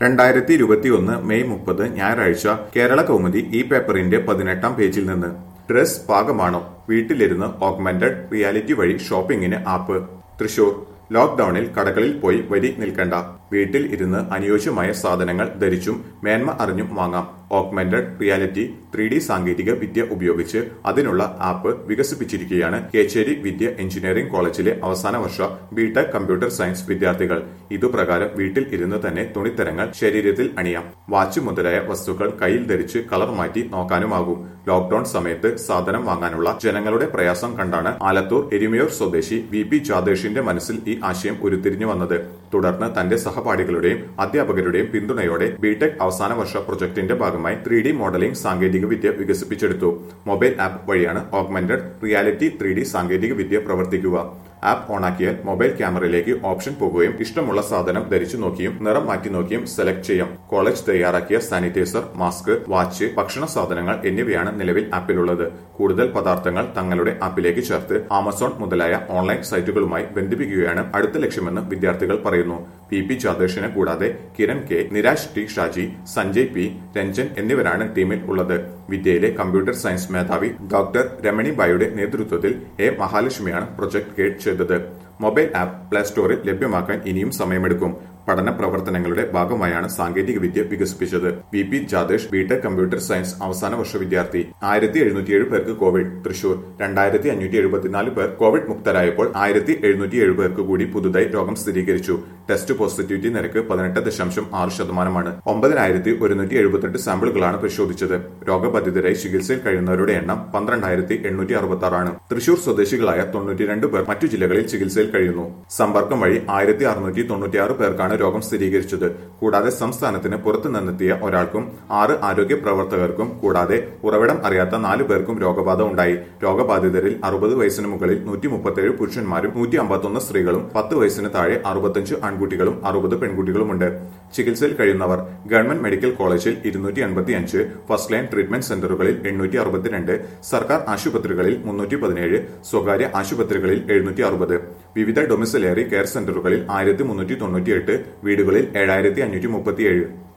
രണ്ടായിരത്തി ഇരുപത്തിയൊന്ന് മെയ് മുപ്പത് ഞായറാഴ്ച കേരള കൗമുദി ഈ പേപ്പറിന്റെ പതിനെട്ടാം പേജിൽ നിന്ന് ഡ്രസ് പാകമാണോ വീട്ടിലിരുന്ന് ഓഗ്മെന്റഡ് റിയാലിറ്റി വഴി ഷോപ്പിംഗിന് ആപ്പ് തൃശൂർ ലോക്ഡൌണിൽ കടകളിൽ പോയി വരി നിൽക്കണ്ട വീട്ടിൽ ഇരുന്ന് അനുയോജ്യമായ സാധനങ്ങൾ ധരിച്ചും മേന്മ അറിഞ്ഞും വാങ്ങാം ഓഗ്മെന്റഡ് റിയാലിറ്റി ത്രീ ഡി സാങ്കേതിക വിദ്യ ഉപയോഗിച്ച് അതിനുള്ള ആപ്പ് വികസിപ്പിച്ചിരിക്കുകയാണ് കേച്ചേരി വിദ്യ എഞ്ചിനീയറിംഗ് കോളേജിലെ അവസാന വർഷ ബിടെക് കമ്പ്യൂട്ടർ സയൻസ് വിദ്യാർത്ഥികൾ ഇതുപ്രകാരം വീട്ടിൽ ഇരുന്ന് തന്നെ തുണിത്തരങ്ങൾ ശരീരത്തിൽ അണിയാം വാച്ച് മുതലായ വസ്തുക്കൾ കയ്യിൽ ധരിച്ച് കളർ മാറ്റി നോക്കാനുമാകും ലോക്ഡൌൺ സമയത്ത് സാധനം വാങ്ങാനുള്ള ജനങ്ങളുടെ പ്രയാസം കണ്ടാണ് ആലത്തൂർ എരുമയൂർ സ്വദേശി വി പി ജാദേശിന്റെ മനസ്സിൽ ഈ ആശയം ഉരുത്തിരിഞ്ഞു വന്നത് തുടർന്ന് തന്റെ സഹപാഠികളുടെയും അധ്യാപകരുടെയും പിന്തുണയോടെ ബിടെക് അവസാന വർഷ പ്രൊജക്ടിന്റെ ഭാഗമായി ത്രീ ഡി മോഡലിംഗ് സാങ്കേതിക വിദ്യ വികസിപ്പിച്ചെടുത്തു മൊബൈൽ ആപ്പ് വഴിയാണ് ഓഗ്മെന്റഡ് റിയാലിറ്റി ത്രീ ഡി സാങ്കേതിക വിദ്യ പ്രവർത്തിക്കുക ആപ്പ് ഓണാക്കിയാൽ മൊബൈൽ ക്യാമറയിലേക്ക് ഓപ്ഷൻ പോകുകയും ഇഷ്ടമുള്ള സാധനം ധരിച്ചു നോക്കിയും നിറം മാറ്റി നോക്കിയും സെലക്ട് ചെയ്യാം കോളേജ് തയ്യാറാക്കിയ സാനിറ്റൈസർ മാസ്ക് വാച്ച് ഭക്ഷണ സാധനങ്ങൾ എന്നിവയാണ് നിലവിൽ ആപ്പിലുള്ളത് കൂടുതൽ പദാർത്ഥങ്ങൾ തങ്ങളുടെ ആപ്പിലേക്ക് ചേർത്ത് ആമസോൺ മുതലായ ഓൺലൈൻ സൈറ്റുകളുമായി ബന്ധിപ്പിക്കുകയാണ് അടുത്ത ലക്ഷ്യമെന്ന് വിദ്യാർത്ഥികൾ പറയുന്നു പി പി ചാദേഷിനെ കൂടാതെ Kiran K Niraj T Shaji Sanjay P Ranjan എന്നിവരാണ് ടീമിൽ ഉള്ളത് വിദ്യയിലെ കമ്പ്യൂട്ടർ സയൻസ് മേധാവി ഡോക്ടർ രമണി ബായുടെ നേതൃത്വത്തിൽ എ മഹാലക്ഷ്മിയാണ് പ്രൊജക്ട് ഗൈഡ് ചെയ്തത് മൊബൈൽ ആപ്പ് പ്ലേ സ്റ്റോറിൽ ലഭ്യമാക്കാൻ ഇനിയും സമയമെടുക്കും പഠന പ്രവർത്തനങ്ങളുടെ ഭാഗമായാണ് സാങ്കേതിക വിദ്യ വികസിപ്പിച്ചത് V P Jadesh B Tech computer science അവസാന വർഷ വിദ്യാർത്ഥി ആയിരത്തി എഴുന്നൂറ്റിയേഴ് പേർക്ക് കോവിഡ് തൃശൂർ രണ്ടായിരത്തി അഞ്ഞൂറ്റി എഴുപത്തിനാല് പേർ കോവിഡ് മുക്തരായപ്പോൾ ആയിരത്തി എഴുന്നൂറ്റി ഏഴ് പേർക്ക് കൂടി പുതുതായി രോഗം സ്ഥിരീകരിച്ചു ടെസ്റ്റ് പോസിറ്റിവിറ്റി നിരക്ക് പതിനെട്ട് ദശാംശം ആറ് ശതമാനമാണ് ഒമ്പതിനായിരത്തി ഒരുന്നൂറ്റി എഴുപത്തെട്ട് സാമ്പിളുകളാണ് പരിശോധിച്ചത് രോഗബാധിതരായി ചികിത്സയിൽ കഴിയുന്നവരുടെ എണ്ണം പന്ത്രണ്ടായിരത്തി എണ്ണൂറ്റി അറുപത്തി ആറാണ് തൃശൂർ സ്വദേശികളായ തൊണ്ണൂറ്റിരണ്ട് പേർ മറ്റു ജില്ലകളിൽ ചികിത്സയിൽ കഴിയുന്നു സമ്പർക്കം വഴി ആയിരത്തി അറുന്നൂറ്റി തൊണ്ണൂറ്റിയാറ് പേർക്കാണ് രോഗം സ്ഥിരീകരിച്ചത് കൂടാതെ സംസ്ഥാനത്തിന് പുറത്തു നിന്നെത്തിയ ഒരാൾക്കും ആറ് ആരോഗ്യ പ്രവർത്തകർക്കും കൂടാതെ ഉറവിടം അറിയാത്ത നാല് പേർക്കും രോഗബാധ ഉണ്ടായി രോഗബാധിതരിൽ അറുപത് വയസ്സിന് മുകളിൽ നൂറ്റി മുപ്പത്തേഴ് പുരുഷന്മാരും നൂറ്റി അമ്പത്തൊന്ന് സ്ത്രീകളും പത്ത് വയസ്സിന് താഴെ അറുപത്തഞ്ച് ആൺകുട്ടികളും അറുപത് പെൺകുട്ടികളുമുണ്ട് ചികിത്സയിൽ കഴിയുന്നവർ ഗവൺമെന്റ് മെഡിക്കൽ കോളേജിൽ ഇരുന്നൂറ്റി അൻപത്തി അഞ്ച് ഫസ്റ്റ് ലൈൻ ട്രീറ്റ്മെന്റ് സെന്ററുകളിൽ എണ്ണൂറ്റി അറുപത്തിരണ്ട് സർക്കാർ ആശുപത്രികളിൽ മുന്നൂറ്റി പതിനേഴ് സ്വകാര്യ ആശുപത്രികളിൽ എഴുന്നൂറ്റി അറുപത് വിവിധ ഡൊമിസിലറി കെയർ സെന്ററുകളിൽ ആയിരത്തി മുന്നൂറ്റി തൊണ്ണൂറ്റിയെട്ട് വീടുകളിൽ ഏഴായിരത്തി അഞ്ഞൂറ്റി മുപ്പത്തിയേഴ്